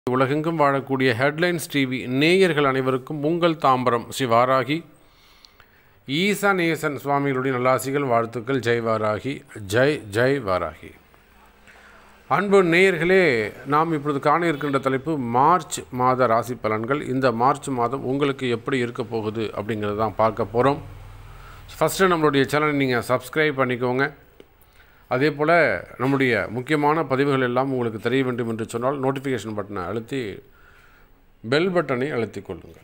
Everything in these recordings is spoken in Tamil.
உலகெங்கும் வாழக்கூடிய ஹெட்லைன்ஸ் டிவி நேயர்கள் அனைவருக்கும் உங்கள் தாம்பரம் ஸ்ரீ வாராகி ஈசானேசன் சுவாமிகளுடைய நல்லாசிகள் வாழ்த்துக்கள் ஜெய் வாராகி ஜெய் ஜெய் வாராகி அன்பு நேயர்களே நாம் இப்பொழுது காண இருக்கின்ற தலைப்பு மார்ச் மாத ராசி பலன்கள் இந்த மார்ச் மாதம் உங்களுக்கு எப்படி இருக்க போகுது அப்படிங்கிறத தான் பார்க்க போகிறோம் ஃபஸ்ட்டு நம்மளுடைய சேனலை நீங்கள் சப்ஸ்கிரைப் பண்ணிக்கோங்க அதே போல் நம்முடைய முக்கியமான பதிவுகள் எல்லாம் உங்களுக்கு தெரிய வேண்டும் என்று சொன்னால் நோட்டிஃபிகேஷன் பட்டனை அழுத்தி பெல் பட்டனை அழுத்திக் கொள்ளுங்கள்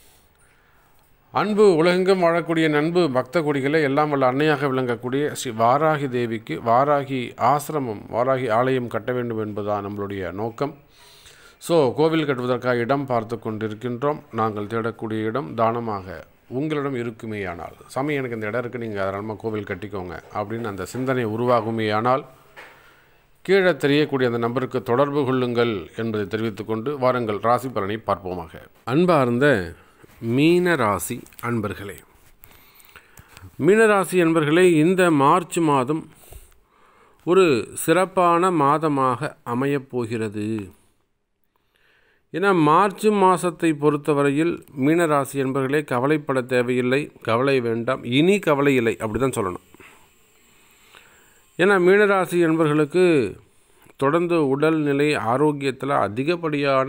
அன்பு உலகெங்கும் வாழக்கூடிய நண்பு பக்த கொடிகளை எல்லாம் வல்ல அன்னையாக விளங்கக்கூடிய ஸ்ரீ வாராகி தேவிக்கு வாராகி ஆசிரமம் வாராகி ஆலயம் கட்ட வேண்டும் என்பதுதான் நம்மளுடைய நோக்கம் ஸோ கோவில் கட்டுவதற்காக இடம் பார்த்து கொண்டிருக்கின்றோம் நாங்கள் தேடக்கூடிய இடம் தானமாக உங்களிடம் இருக்குமேயானால் சாமி எனக்கு இந்த இடம் இருக்குது நீங்கள் தாராளமாக கோவில் கட்டிக்கோங்க அப்படின்னு அந்த சிந்தனை உருவாகுமேயானால் கீழே தெரியக்கூடிய அந்த நம்பருக்கு தொடர்பு கொள்ளுங்கள் என்பதை தெரிவித்துக்கொண்டு வாருங்கள் ராசி பலனை பார்ப்போமாக அன்பார்ந்த மீன ராசி அன்பர்களே மீனராசி அன்பர்களே இந்த மார்ச் மாதம் ஒரு சிறப்பான மாதமாக அமையப் போகிறது ஏன்னா மார்ச் மாதத்தை பொறுத்தவரையில் மீனராசி என்பர்களே கவலைப்பட தேவையில்லை கவலை வேண்டாம் இனி கவலை இல்லை அப்படி தான் சொல்லணும் ஏன்னா மீனராசி என்பர்களுக்கு தொடர்ந்து உடல்நிலை ஆரோக்கியத்தில் அதிகப்படியான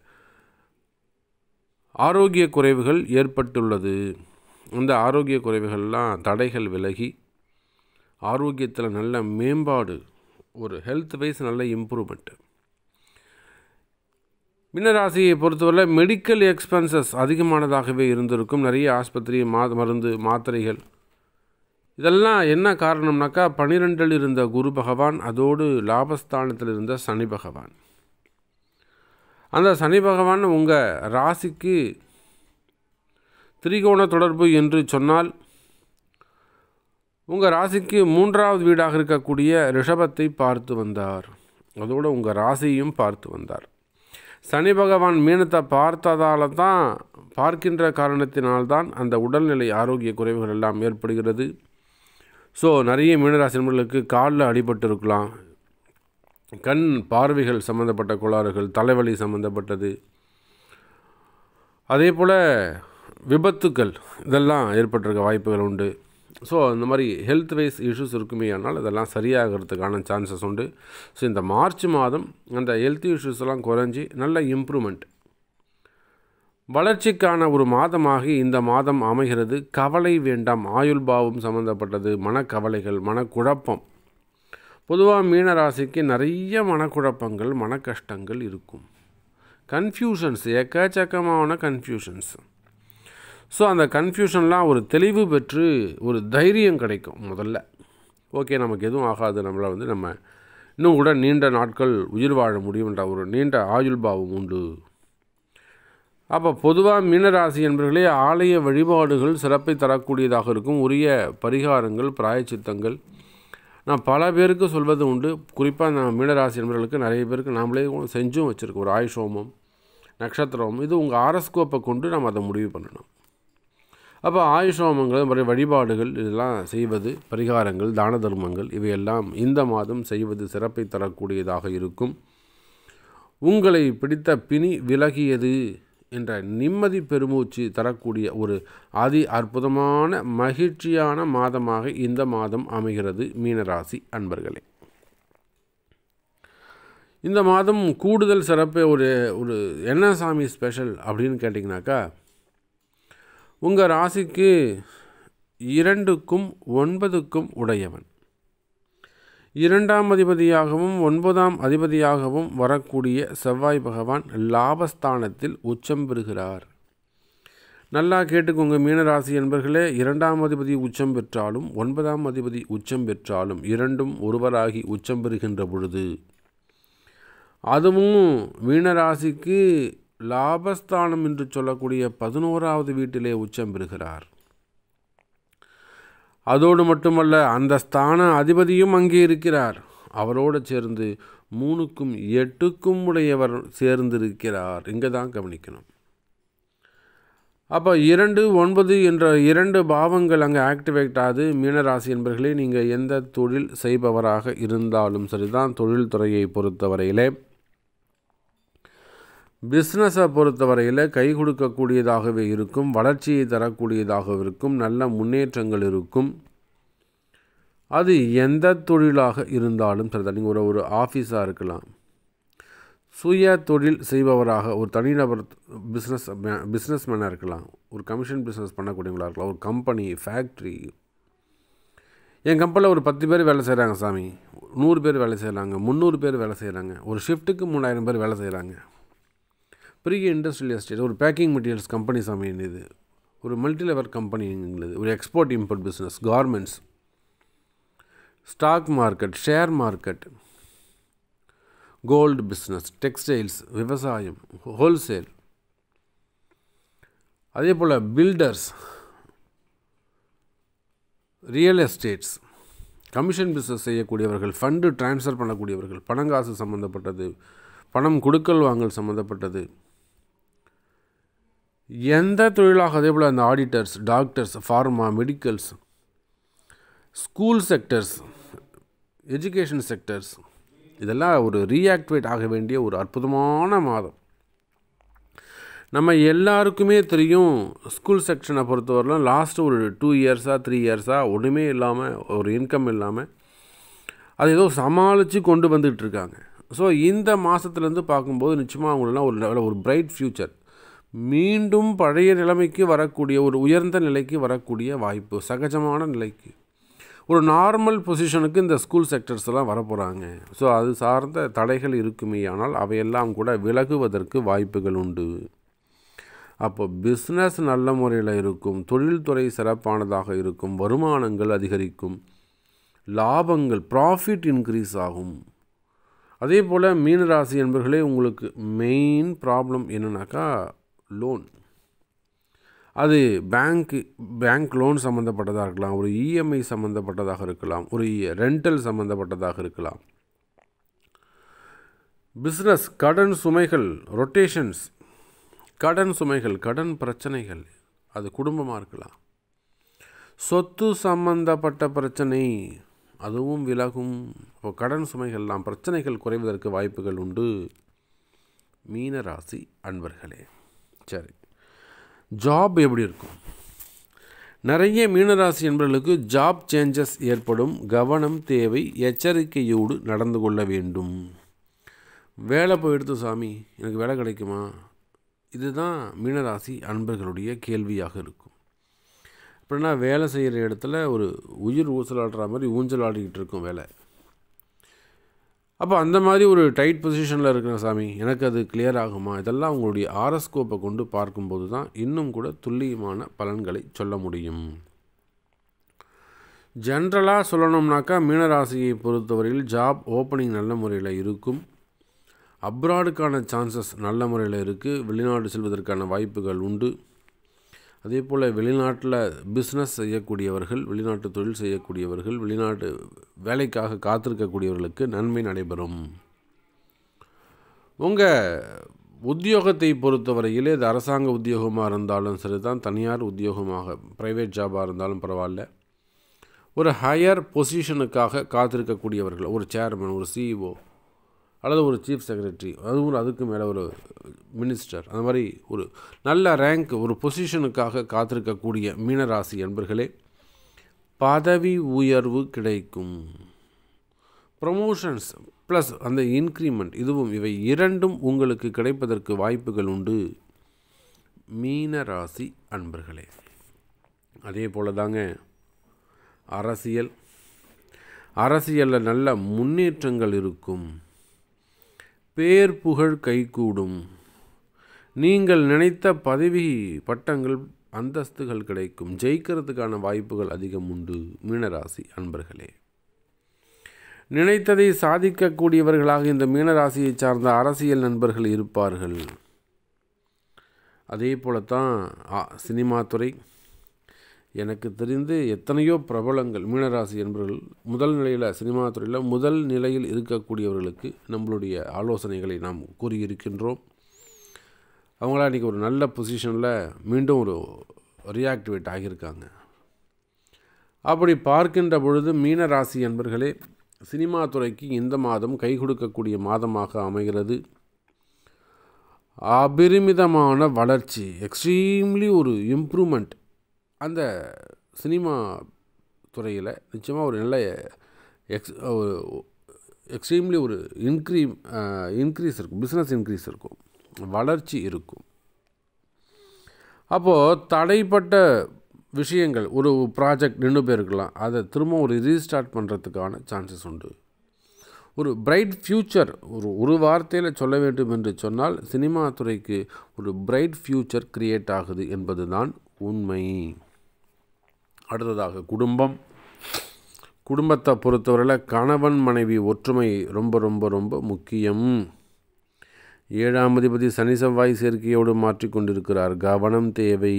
ஆரோக்கிய குறைவுகள் ஏற்பட்டுள்ளது அந்த ஆரோக்கிய குறைவுகள்லாம் தடைகள் விலகி ஆரோக்கியத்தில் நல்ல மேம்பாடு ஒரு ஹெல்த் வைஸ் நல்ல இம்ப்ரூவ்மெண்ட்டு மின்னராசியை பொறுத்தவரை மெடிக்கல் எக்ஸ்பென்சஸ் அதிகமானதாகவே இருந்திருக்கும் நிறைய ஆஸ்பத்திரி மா மருந்து மாத்திரைகள் இதெல்லாம் என்ன காரணம்னாக்கா பனிரெண்டில் இருந்த குரு பகவான் அதோடு லாபஸ்தானத்தில் இருந்த சனி பகவான் அந்த சனி பகவான் உங்கள் ராசிக்கு திரிகோண தொடர்பு என்று சொன்னால் உங்கள் ராசிக்கு மூன்றாவது வீடாக இருக்கக்கூடிய ரிஷபத்தை பார்த்து வந்தார் அதோடு உங்கள் ராசியையும் பார்த்து வந்தார் சனி பகவான் மீனத்தை பார்த்ததால தான் பார்க்கின்ற காரணத்தினால்தான் அந்த உடல்நிலை ஆரோக்கிய குறைவுகள் எல்லாம் ஏற்படுகிறது ஸோ நிறைய மீனராசி நண்பர்களுக்கு காலில் அடிபட்டு இருக்கலாம் கண் பார்வைகள் சம்மந்தப்பட்ட கோளாறுகள் தலைவலி சம்மந்தப்பட்டது அதே போல் விபத்துக்கள் இதெல்லாம் ஏற்பட்டிருக்க வாய்ப்புகள் உண்டு ஸோ இந்த மாதிரி ஹெல்த் வைஸ் இஷ்யூஸ் இருக்குமே ஆனால் அதெல்லாம் சரியாகிறதுக்கான சான்சஸ் உண்டு ஸோ இந்த மார்ச் மாதம் அந்த ஹெல்த் இஷ்யூஸ் எல்லாம் குறைஞ்சி நல்ல இம்ப்ரூவ்மெண்ட் வளர்ச்சிக்கான ஒரு மாதமாக இந்த மாதம் அமைகிறது கவலை வேண்டாம் ஆயுள் பாவம் சம்மந்தப்பட்டது மனக்கவலைகள் மனக்குழப்பம் பொதுவாக மீனராசிக்கு நிறைய மனக்குழப்பங்கள் மன கஷ்டங்கள் இருக்கும் கன்ஃபியூஷன்ஸ் எக்கச்சக்கமான கன்ஃபியூஷன்ஸ் ஸோ அந்த கன்ஃபியூஷன்லாம் ஒரு தெளிவு பெற்று ஒரு தைரியம் கிடைக்கும் முதல்ல ஓகே நமக்கு எதுவும் ஆகாது நம்மளை வந்து நம்ம இன்னும் கூட நீண்ட நாட்கள் உயிர் வாழ முடியும்ன்ற ஒரு நீண்ட ஆயுள் பாவம் உண்டு அப்போ பொதுவாக மீனராசி என்பர்களே ஆலய வழிபாடுகள் சிறப்பை தரக்கூடியதாக இருக்கும் உரிய பரிகாரங்கள் பிராயச்சித்தங்கள் நான் பல பேருக்கு சொல்வது உண்டு குறிப்பாக நான் மீனராசி என்பவர்களுக்கு நிறைய பேருக்கு நாமளே செஞ்சும் வச்சுருக்கோம் ஒரு ஆயுஷோமம் நட்சத்திரம் இது உங்கள் ஆரஸ்கோப்பை கொண்டு நம்ம அதை முடிவு பண்ணணும் அப்போ ஆயுஷோமங்கள் மாதிரி வழிபாடுகள் இதெல்லாம் செய்வது பரிகாரங்கள் தான தர்மங்கள் இவையெல்லாம் இந்த மாதம் செய்வது சிறப்பை தரக்கூடியதாக இருக்கும் உங்களை பிடித்த பிணி விலகியது என்ற நிம்மதி பெருமூச்சு தரக்கூடிய ஒரு அதி அற்புதமான மகிழ்ச்சியான மாதமாக இந்த மாதம் அமைகிறது மீனராசி அன்பர்களே இந்த மாதம் கூடுதல் சிறப்பு ஒரு ஒரு என்ன சாமி ஸ்பெஷல் அப்படின்னு கேட்டிங்கனாக்கா உங்கள் ராசிக்கு இரண்டுக்கும் ஒன்பதுக்கும் உடையவன் இரண்டாம் அதிபதியாகவும் ஒன்பதாம் அதிபதியாகவும் வரக்கூடிய செவ்வாய் பகவான் லாபஸ்தானத்தில் உச்சம் பெறுகிறார் நல்லா கேட்டுக்கோங்க மீனராசி என்பர்களே இரண்டாம் அதிபதி உச்சம் பெற்றாலும் ஒன்பதாம் அதிபதி உச்சம் பெற்றாலும் இரண்டும் ஒருவராகி உச்சம் பெறுகின்ற பொழுது அதுவும் மீனராசிக்கு லாபஸ்தானம் என்று சொல்லக்கூடிய பதினோராவது வீட்டிலே உச்சம் பெறுகிறார் அதோடு மட்டுமல்ல அந்த ஸ்தான அதிபதியும் அங்கே இருக்கிறார் அவரோடு சேர்ந்து மூணுக்கும் எட்டுக்கும் உடையவர் சேர்ந்திருக்கிறார் இங்கே தான் கவனிக்கணும் அப்போ இரண்டு ஒன்பது என்ற இரண்டு பாவங்கள் அங்கே ஆக்டிவேட் ஆகுது மீனராசி என்பர்களே நீங்கள் எந்த தொழில் செய்பவராக இருந்தாலும் சரிதான் தொழில் துறையை பொறுத்தவரையிலே பிஸ்னஸை பொறுத்தவரையில் கை கொடுக்கக்கூடியதாகவே இருக்கும் வளர்ச்சியை தரக்கூடியதாக இருக்கும் நல்ல முன்னேற்றங்கள் இருக்கும் அது எந்த தொழிலாக இருந்தாலும் சரிதான் நீங்கள் ஒரு ஒரு ஆஃபீஸாக இருக்கலாம் சுய தொழில் செய்பவராக ஒரு தனிநபர் பிஸ்னஸ் பிஸ்னஸ் மேனாக இருக்கலாம் ஒரு கமிஷன் பிஸ்னஸ் பண்ணக்கூடியவங்களாக இருக்கலாம் ஒரு கம்பெனி ஃபேக்ட்ரி என் கம்பெனியில் ஒரு பத்து பேர் வேலை செய்கிறாங்க சாமி நூறு பேர் வேலை செய்கிறாங்க முந்நூறு பேர் வேலை செய்கிறாங்க ஒரு ஷிஃப்ட்டுக்கு மூணாயிரம் பேர் வேலை செய்கிறாங்க பெரிய இண்டஸ்ட்ரியல் எஸ்டேட் ஒரு பேக்கிங் மெட்டீரியல்ஸ் கம்பெனி சாமி இது ஒரு மல்டி லெவல் கம்பெனி எங்களுது ஒரு export import business garments stock market share market gold business textiles விவசாயம் ஹோல்சேல் அதே போல் builders real estates commission business செய்யக்கூடியவர்கள் ஃபண்டு ட்ரான்ஸ்ஃபர் பண்ணக்கூடியவர்கள் பணங்காசு சம்மந்தப்பட்டது பணம் கொடுக்கல் வாங்கல் சம்மந்தப்பட்டது எந்த தொழிலாக அதே போல் அந்த auditors doctors pharma medicals school sectors education sectors இதெல்லாம் ஒரு ரீஆக்டிவேட் ஆக வேண்டிய ஒரு அற்புதமான மாதம் நம்ம எல்லாருக்குமே தெரியும் ஸ்கூல் செக்ஷனை பொறுத்தவரையிலும் லாஸ்ட்டு ஒரு டூ இயர்ஸாக த்ரீ இயர்ஸாக ஒன்றுமே இல்லாமல் ஒரு இன்கம் இல்லாமல் அது ஏதோ சமாளித்து கொண்டு வந்துட்டு இருக்காங்க ஸோ இந்த மாதத்துலேருந்து பார்க்கும்போது நிச்சயமாக அவங்களெல்லாம் ஒரு லெவலில் ஒரு பிரைட் ஃப்யூச்சர் மீண்டும் பழைய நிலைமைக்கு வரக்கூடிய ஒரு உயர்ந்த நிலைக்கு வரக்கூடிய வாய்ப்பு சகஜமான நிலைக்கு ஒரு நார்மல் பொசிஷனுக்கு இந்த ஸ்கூல் செக்டர்ஸ் எல்லாம் வரப்போகிறாங்க ஸோ அது சார்ந்த தடைகள் இருக்குமே ஆனால் அவையெல்லாம் கூட விலகுவதற்கு வாய்ப்புகள் உண்டு அப்போ பிஸ்னஸ் நல்ல முறையில் இருக்கும் தொழில்துறை சிறப்பானதாக இருக்கும் வருமானங்கள் அதிகரிக்கும் லாபங்கள் ப்ராஃபிட் இன்க்ரீஸ் ஆகும் அதே போல் மீனராசி என்பர்களே உங்களுக்கு மெயின் ப்ராப்ளம் என்னன்னாக்கா லோன் அது பேங்க்கு பேங்க் லோன் சம்மந்தப்பட்டதாக இருக்கலாம் ஒரு இஎம்ஐ சம்மந்தப்பட்டதாக இருக்கலாம் ஒரு ரெண்டல் சம்மந்தப்பட்டதாக இருக்கலாம் பிஸ்னஸ் கடன் சுமைகள் ரொட்டேஷன்ஸ் கடன் சுமைகள் கடன் பிரச்சனைகள் அது குடும்பமாக இருக்கலாம் சொத்து சம்பந்தப்பட்ட பிரச்சனை அதுவும் விலகும் இப்போ கடன் சுமைகள்லாம் பிரச்சனைகள் குறைவதற்கு வாய்ப்புகள் உண்டு மீன ராசி அன்பர்களே சரி ஜாப் எப்படி இருக்கும் நிறைய மீனராசி என்பவர்களுக்கு ஜாப் சேஞ்சஸ் ஏற்படும் கவனம் தேவை எச்சரிக்கையோடு நடந்து கொள்ள வேண்டும் வேலை போயிடுத்து சாமி எனக்கு வேலை கிடைக்குமா இதுதான் மீனராசி அன்பர்களுடைய கேள்வியாக இருக்கும் அப்படின்னா வேலை செய்கிற இடத்துல ஒரு உயிர் ஊசலாடுற மாதிரி ஊஞ்சல் ஆடிக்கிட்டு இருக்கும் வேலை அப்போ அந்த மாதிரி ஒரு டைட் பொசிஷனில் இருக்கிற சாமி எனக்கு அது கிளியர் ஆகுமா இதெல்லாம் உங்களுடைய ஆரஸ்கோப்பை கொண்டு பார்க்கும்போது தான் இன்னும் கூட துல்லியமான பலன்களை சொல்ல முடியும் ஜென்ரலாக சொல்லணும்னாக்கா மீனராசியை பொறுத்தவரையில் ஜாப் ஓப்பனிங் நல்ல முறையில் இருக்கும் அப்ராடுக்கான சான்சஸ் நல்ல முறையில் இருக்குது வெளிநாடு செல்வதற்கான வாய்ப்புகள் உண்டு அதே போல் வெளிநாட்டில் பிஸ்னஸ் செய்யக்கூடியவர்கள் வெளிநாட்டு தொழில் செய்யக்கூடியவர்கள் வெளிநாட்டு வேலைக்காக காத்திருக்கக்கூடியவர்களுக்கு நன்மை நடைபெறும் உங்கள் உத்தியோகத்தை பொறுத்தவரையிலே இது அரசாங்க உத்தியோகமாக இருந்தாலும் சரி தான் தனியார் உத்தியோகமாக ப்ரைவேட் ஜாபாக இருந்தாலும் பரவாயில்ல ஒரு ஹையர் பொசிஷனுக்காக காத்திருக்கக்கூடியவர்கள் ஒரு சேர்மன் ஒரு சிஇஓ அல்லது ஒரு சீஃப் செக்ரட்டரி அதுவும் அதுக்கு மேலே ஒரு மினிஸ்டர் அந்த மாதிரி ஒரு நல்ல ரேங்க் ஒரு பொசிஷனுக்காக காத்திருக்கக்கூடிய மீனராசி என்பர்களே பதவி உயர்வு கிடைக்கும் ப்ரமோஷன்ஸ் ப்ளஸ் அந்த இன்க்ரிமெண்ட் இதுவும் இவை இரண்டும் உங்களுக்கு கிடைப்பதற்கு வாய்ப்புகள் உண்டு மீனராசி அன்பர்களே அதே போல் தாங்க அரசியல் அரசியலில் நல்ல முன்னேற்றங்கள் இருக்கும் பேர் புகழ் கைகூடும் நீங்கள் நினைத்த பதவி பட்டங்கள் அந்தஸ்துகள் கிடைக்கும் ஜெயிக்கிறதுக்கான வாய்ப்புகள் அதிகம் உண்டு மீனராசி அன்பர்களே நினைத்ததை சாதிக்கக்கூடியவர்களாக இந்த மீனராசியை சார்ந்த அரசியல் நண்பர்கள் இருப்பார்கள் அதே போலத்தான் சினிமா துறை எனக்கு தெரிந்து எத்தனையோ பிரபலங்கள் மீனராசி என்பவர்கள் முதல் நிலையில் சினிமா துறையில் முதல் நிலையில் இருக்கக்கூடியவர்களுக்கு நம்மளுடைய ஆலோசனைகளை நாம் கூறியிருக்கின்றோம் அவங்களாம் இன்றைக்கி ஒரு நல்ல பொசிஷனில் மீண்டும் ஒரு ரியாக்டிவேட் ஆகியிருக்காங்க அப்படி பார்க்கின்ற பொழுது மீனராசி என்பர்களே சினிமா துறைக்கு இந்த மாதம் கை கொடுக்கக்கூடிய மாதமாக அமைகிறது அபரிமிதமான வளர்ச்சி எக்ஸ்ட்ரீம்லி ஒரு இம்ப்ரூவ்மெண்ட் அந்த சினிமா துறையில் நிச்சயமாக ஒரு நல்ல எக்ஸ் எக்ஸ்ட்ரீம்லி ஒரு இன்க்ரீ இன்க்ரீஸ் இருக்கும் பிஸ்னஸ் இன்க்ரீஸ் இருக்கும் வளர்ச்சி இருக்கும் அப்போது தடைப்பட்ட விஷயங்கள் ஒரு ப்ராஜெக்ட் நின்று போயிருக்கலாம் அதை திரும்ப ஒரு ரீஸ்டார்ட் பண்ணுறதுக்கான சான்சஸ் உண்டு ஒரு பிரைட் ஃப்யூச்சர் ஒரு ஒரு வார்த்தையில் சொல்ல வேண்டும் என்று சொன்னால் சினிமா துறைக்கு ஒரு பிரைட் ஃப்யூச்சர் கிரியேட் ஆகுது என்பது தான் உண்மை அடுத்ததாக குடும்பம் குடும்பத்தை பொறுத்தவரையில் கணவன் மனைவி ஒற்றுமை ரொம்ப ரொம்ப ரொம்ப முக்கியம் ஏழாம் அதிபதி சனி செவ்வாய் சேர்க்கையோடு மாற்றிக்கொண்டிருக்கிறார் கவனம் தேவை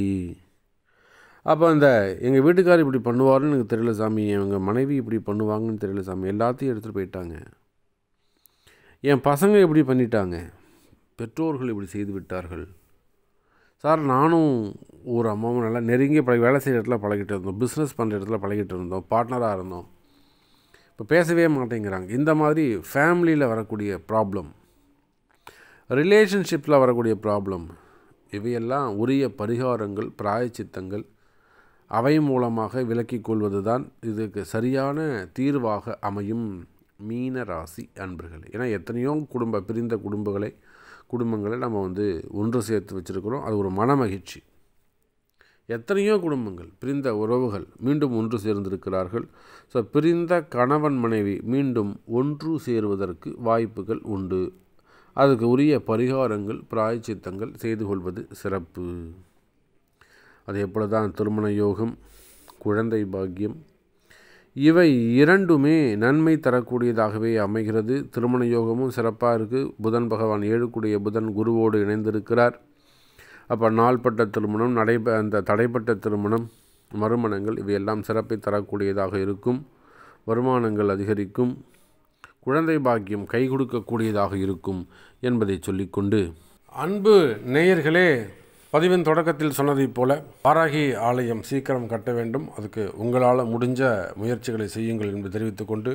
அப்போ அந்த எங்கள் வீட்டுக்கார் இப்படி பண்ணுவாருன்னு எனக்கு தெரியல சாமி எங்கள் மனைவி இப்படி பண்ணுவாங்கன்னு தெரியல சாமி எல்லாத்தையும் எடுத்துகிட்டு போயிட்டாங்க என் பசங்க இப்படி பண்ணிட்டாங்க பெற்றோர்கள் இப்படி செய்து விட்டார்கள் சார் நானும் ஒரு அம்மாவும் நல்லா நெருங்கிய பழகி வேலை செய்கிற இடத்துல பழகிட்டு இருந்தோம் பிஸ்னஸ் பண்ணுற இடத்துல பழகிட்டு இருந்தோம் பார்ட்னராக இருந்தோம் இப்போ பேசவே மாட்டேங்கிறாங்க இந்த மாதிரி ஃபேமிலியில் வரக்கூடிய ப்ராப்ளம் ரிலேஷன்ஷிப்பில் வரக்கூடிய ப்ராப்ளம் இவையெல்லாம் உரிய பரிகாரங்கள் பிராயச்சித்தங்கள் அவை மூலமாக விலக்கிக் கொள்வது தான் இதுக்கு சரியான தீர்வாக அமையும் மீன ராசி அன்பர்கள் ஏன்னா எத்தனையோ குடும்ப பிரிந்த குடும்பங்களை குடும்பங்களை நம்ம வந்து ஒன்று சேர்த்து வச்சுருக்கிறோம் அது ஒரு மன மகிழ்ச்சி எத்தனையோ குடும்பங்கள் பிரிந்த உறவுகள் மீண்டும் ஒன்று சேர்ந்திருக்கிறார்கள் ஸோ பிரிந்த கணவன் மனைவி மீண்டும் ஒன்று சேருவதற்கு வாய்ப்புகள் உண்டு அதுக்கு உரிய பரிகாரங்கள் பிராயச்சித்தங்கள் செய்து கொள்வது சிறப்பு அதே போல தான் திருமண யோகம் குழந்தை பாக்கியம் இவை இரண்டுமே நன்மை தரக்கூடியதாகவே அமைகிறது திருமண யோகமும் சிறப்பாக இருக்குது புதன் பகவான் ஏழுக்குடைய புதன் குருவோடு இணைந்திருக்கிறார் அப்போ நாள்பட்ட திருமணம் நடைப அந்த தடைப்பட்ட திருமணம் மறுமணங்கள் இவையெல்லாம் சிறப்பை தரக்கூடியதாக இருக்கும் வருமானங்கள் அதிகரிக்கும் குழந்தை பாக்கியம் கை கொடுக்கக்கூடியதாக இருக்கும் என்பதை சொல்லிக்கொண்டு அன்பு நேயர்களே பதிவின் தொடக்கத்தில் சொன்னதைப் போல பாராகி ஆலயம் சீக்கிரம் கட்ட வேண்டும் அதுக்கு உங்களால் முடிஞ்ச முயற்சிகளை செய்யுங்கள் என்று தெரிவித்துக்கொண்டு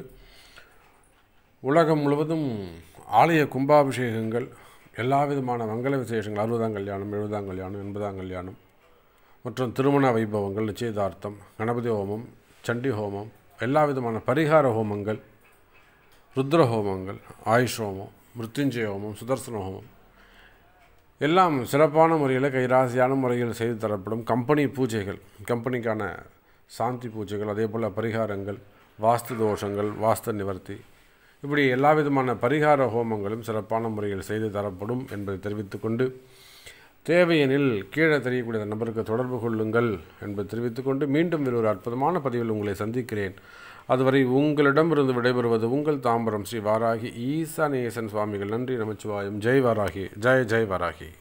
உலகம் முழுவதும் ஆலய கும்பாபிஷேகங்கள் எல்லா விதமான மங்கள விசேஷங்கள் அறுபதாம் கல்யாணம் எழுபதாம் கல்யாணம் எண்பதாம் கல்யாணம் மற்றும் திருமண வைபவங்கள் நிச்சயதார்த்தம் கணபதி ஹோமம் சண்டி ஹோமம் எல்லா விதமான பரிகார ஹோமங்கள் ருத்ர ஹோமங்கள் ஆயுஷ் ஹோமம் மிருத்யுஞ்சய ஹோமம் சுதர்சன ஹோமம் எல்லாம் சிறப்பான முறையில் கைராசியான முறையில் செய்து தரப்படும் கம்பெனி பூஜைகள் கம்பெனிக்கான சாந்தி பூஜைகள் அதே போல் பரிகாரங்கள் வாஸ்து தோஷங்கள் வாஸ்து நிவர்த்தி இப்படி எல்லா விதமான பரிகார ஹோமங்களும் சிறப்பான முறையில் செய்து தரப்படும் என்பதை தெரிவித்துக்கொண்டு தேவையெனில் கீழே தெரியக்கூடிய நபருக்கு தொடர்பு கொள்ளுங்கள் என்பதை தெரிவித்துக்கொண்டு மீண்டும் வேறு ஒரு அற்புதமான பதிவில் உங்களை சந்திக்கிறேன் அதுவரை உங்களிடமிருந்து விடைபெறுவது உங்கள் தாம்பரம் ஸ்ரீ வாராகி ஈசானேசன் சுவாமிகள் நன்றி நமச்சிவாயம் ஜெய் வாராகி ஜெய் ஜெய் வாராகி